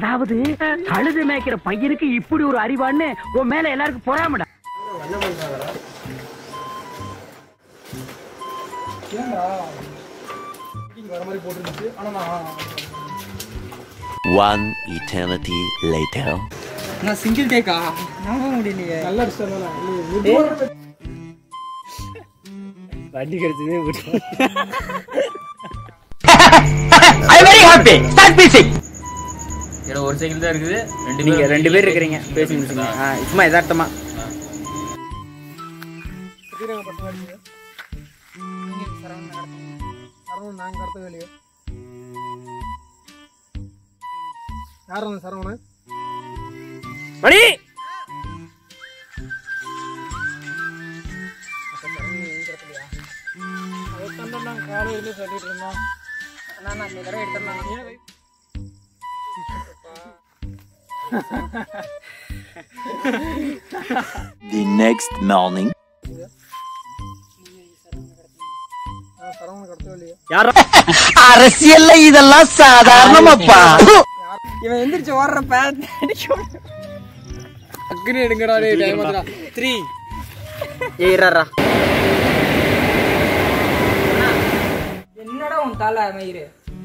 அதாவது கழுது மேய்க்கிற பையனுக்கு இப்படி ஒரு அறிவான்னு உன் மேல எல்லாருக்கும் பொறாமடா வர மாதிரி போட்டுருந்துச்சு ஆனா நான் One eternity later. நான் சிங்கிள் டேக்கா நம்ப முடியலையே நல்லா அடிச்சிட்டாங்க வண்டி கிடைச்சதே ஐ வெரி ஹாப்பி ஸ்டார்ட் பீசிங் இதுல ஒரு சைக்கிள் தான் இருக்குது ரெண்டு நீங்க ரெண்டு பேர் இருக்கிறீங்க பேசி முடிச்சுங்க ஆ, சும்மா யதார்த்தமா பசங்க அடிங்க சரவணன் நாங்க கடத்த வேலையோ யார் அந்த சரவணன் மணி நான் காலையில சொல்லிட்டு இருந்தோம் நான் அந்த தடவை எடுத்துடலாம் The next morning. நான் சரவணன் கடத்த வேலையோ யாரா அரசியல்ல இதெல்லாம் சாதாரணமாப்பா இவன் எந்திரிச்சு ஓடுறப்ப அக்னி எடுங்கடா டேய் டைம் ஆச்சுடா த்ரீ ஏறாரா என்னடா உன் தலை மயிறு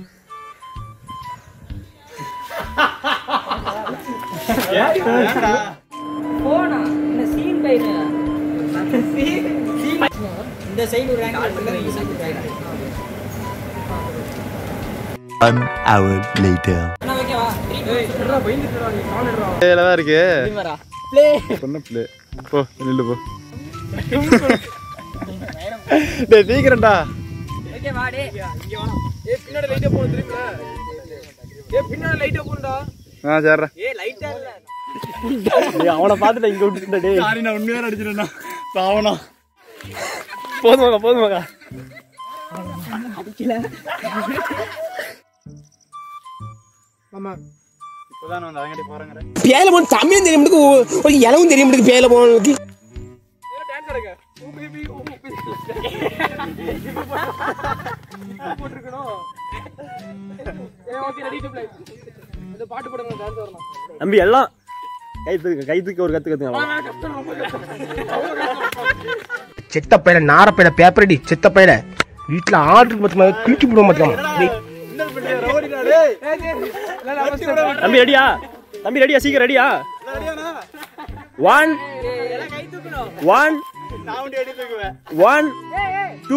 போனா இந்த சீன் பயிரு இந்த சைடு ஒரு ஆங்கிள் இந்த சைடு ஒரு ஆங்கிள் One hour later. நான் வைக்கவா என்னடா பயந்துட்டுடா நீ கால் எடுறா தான் இருக்கு வரா ப்ளே பொண்ணு பிள்ளை போ நில்லு போ டேய் சீக்கிரம்டா ஓகே வா டே ஏ பின்னாடி லைட்டா போடு திரும்பல ஏ பின்னாடி லைட்டா போடுடா ஆ சேர்றா ஏ லைட்டா இல்ல அவனை பார்த்துட்டு இங்க விட்டுட்டா டேய் சாரி நான் உண்மையா அடிச்சிட்டேன்டா பாவனா போதுமாக்கா போதுமாக்கா ஆமா இப்போதான் வந்து அவங்ககிட்ட போறாங்கடா பேல போன தமிழும் தெரியும் முடியுது, ஒரு- ஒரு இளவும் தெரியும் முடியுது பேல போனவனுக்கு டான்ஸ் ஆடுங்க ஊப்பி ஊப்பி ஊப்பி போட்டுருக்கணும் ஏ ஓகே ரெடி டு ப்ளே இந்த பாட்டு போடுங்க டான்ஸ் வரணும் தம்பி எல்லாம் கைத்துக்கு கைத்துக்கு ஒரு கத்து கத்துங்க செத்த பையல நார பையல பேப்பர் அடி செத்த பையல வீட்டுல ஆர்டர் பத்து மாதிரி கிழிச்சு போட மாட்டாங்க தம்பி ரெடியா தம்பி ரெடியா சீக்கிரம் ரெடியா one one one two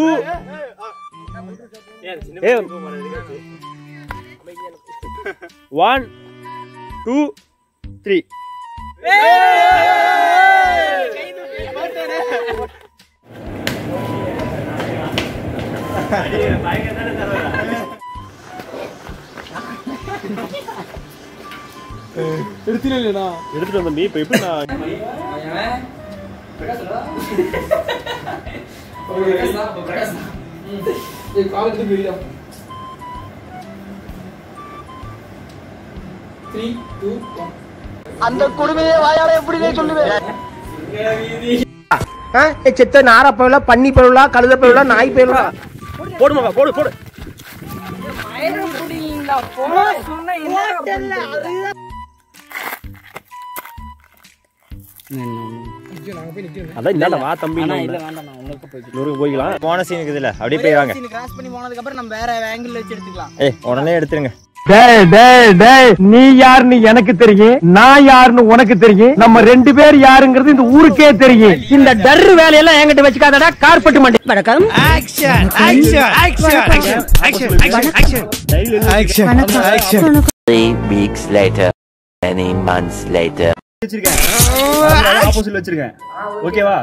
one two three எடுத்துனா எடுத்துட்டு வந்த தம்பி இப்போ எப்படி நான் ஏய் கால் எடுத்து வெளியா 3 2 1 அந்த கொடுமையை வாயால எப்படி சொல்லுவேன் ஆ, ஏ, செத்த நார பையல பன்னி பையலா கழுத பையலா நாய் பையலா போடுமாக்கா போடு போடு மயிறு புடிங்களா போனா சொன்னா என்ன நாங்க போய் நிக்கிறோம் அதான் இந்தாண்ட வா தம்பி இல்ல இன்னும் வேண்டாம் நான் உங்களுக்கு போய் இன்னொரு போய்க்கலாம் போன சீன் இருக்குதுல்ல அப்படியே போய் வாங்க கிராஸ் பண்ணி போனதுக்கு அப்புறம் நம்ம வேற ஆங்கிள் வச்சு எடுத்துக்கலாம் ஏய் உடனே எடுத்துருங்க டேய் டேய் டேய் நீ யாருன்னு எனக்கு தெரியும் நான் யாருன்னு உனக்கு தெரியும் நம்ம ரெண்டு பேர் யாருங்கிறது இந்த ஊருக்கே தெரியும் இந்த டர்ரு வேலையெல்லாம் என்கிட்ட வச்சுக்காதடா கார்பெட் மண்டி வணக்கம் Three weeks later. Many months later. வச்சிருக்கேன் ஆப்போசிட்ல வச்சிருக்கேன் ஓகேவா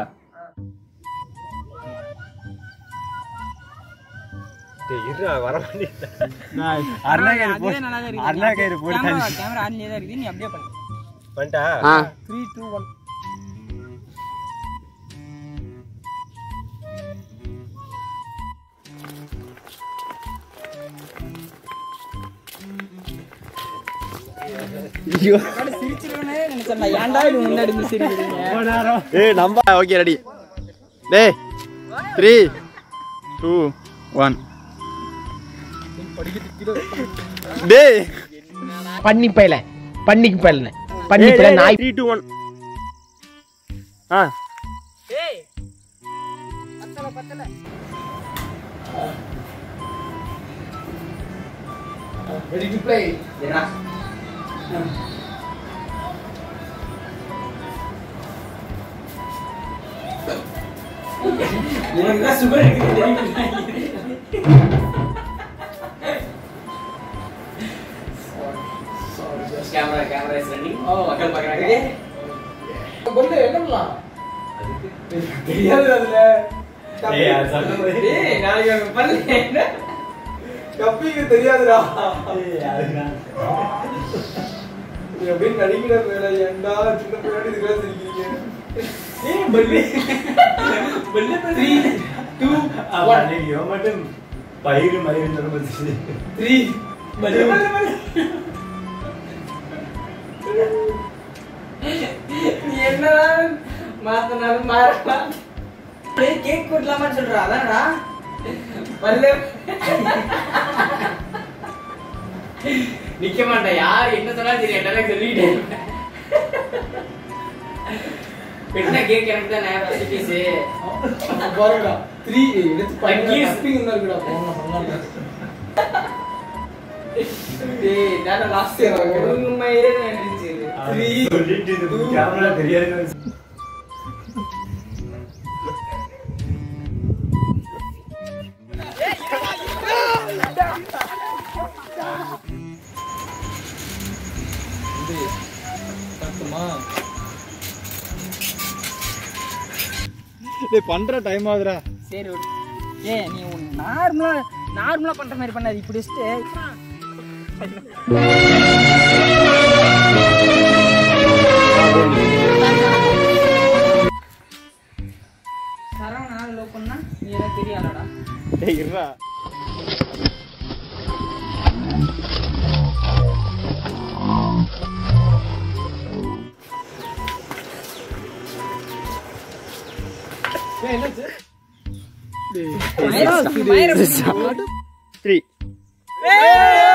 அருணா கயிறு போடு. அருணா கயிறு போடு தம்பி. கேமரா ஆன்லயே தான் இருக்குது நீ அப்படியே பண்ணு பண்ணிட்டா 3 2 1 சிரிச்சிருவனே நினைச்சேன் ஏன்டா இது முன்னாடி இருந்து சிரிக்கிறீங்க ஏய் நம்ப ஓகே ரெடி டேய் த்ரீ டூ ஒன் டேய் பன்னி பையல பண்ணிக்கு பல்ல பண்ணி பல்ல நாய் த்ரீ டூ ஒன் ஆ ready to play camera camera is running மக்கள் பார்க்கறாங்க கொண்டு என்ன பண்ணலாம் தெரியாது அதுல டேய் நாளைக்கு அவங்க பண்ணல கப்பிக்கு தெரியாதுடா நீ அப்படியே நடிக்கிற வேலை ஏன்டா சின்ன பின்னாடி இதுக்காக சிரிக்கிறீங்க த்ரீ டூ ஒன் மட்டும் பயிறு மயிறு த்ரீ நீ என்னதான் மாத்தினாலும் மாறா கேக் கொடுக்கலாமான்னு சொல்றா அதான்டா பல்லு நிக்க மாட்டேன் யார் என்ன சொன்னாலும் சரி என்ன சொல்லிட்டேன் பெட்டின கேக் எனக்கு தான் ஃபர்ஸ்ட் பீஸ் பாருடா த்ரீ எடுத்து Like பண்ணி kiss. கப்பிங் இருந்தா இருக்குடா போங்க பண்ணலாம் டேய் நான் லாஸ்ட் உண்மையிலே நினைச்சு த்ரீ கேமரா தெரியாது டேய் பண்ற டைம் ஆகுதுடா சரி விடு ஏ நீ நார்மலா நார்மலா பண்ற மாதிரி பண்ணாது இப்படி வச்சுட்டு சரவணா லவ் பண்ணா நீ எதாவது தெரியாதடா டேய் இருடா த்ரீ